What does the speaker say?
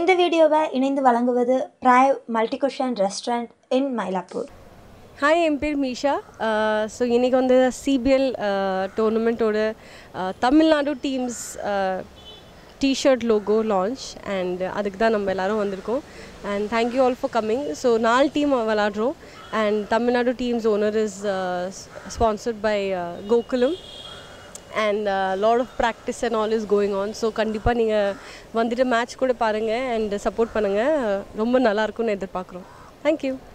இந்த வீடியோவை இணைந்து வழங்குவது பிராய் multicuisine restaurant in Mylapore hi என் பேர் மீஷா ஸோ இன்றைக்கி வந்து சிபிஎல் டோர்னமெண்ட்டோட Tamil Nadu teams T-shirt logo launch and அதுக்கு தான் நம்ம எல்லாரும் வந்திருக்கோம் and thank you all for coming so நாலு டீம் விளாட்றோம் and Tamil Nadu teams owner is sponsored by Gokulam and lot of practice and all is going on so கண்டிப்பாக நீங்கள் வந்துட்டு மேட்ச் கூட பாருங்கள் அண்ட் சப்போர்ட் பண்ணுங்கள் ரொம்ப நல்லாயிருக்கும்னு எதிர்பார்க்குறோம் தேங்க்யூ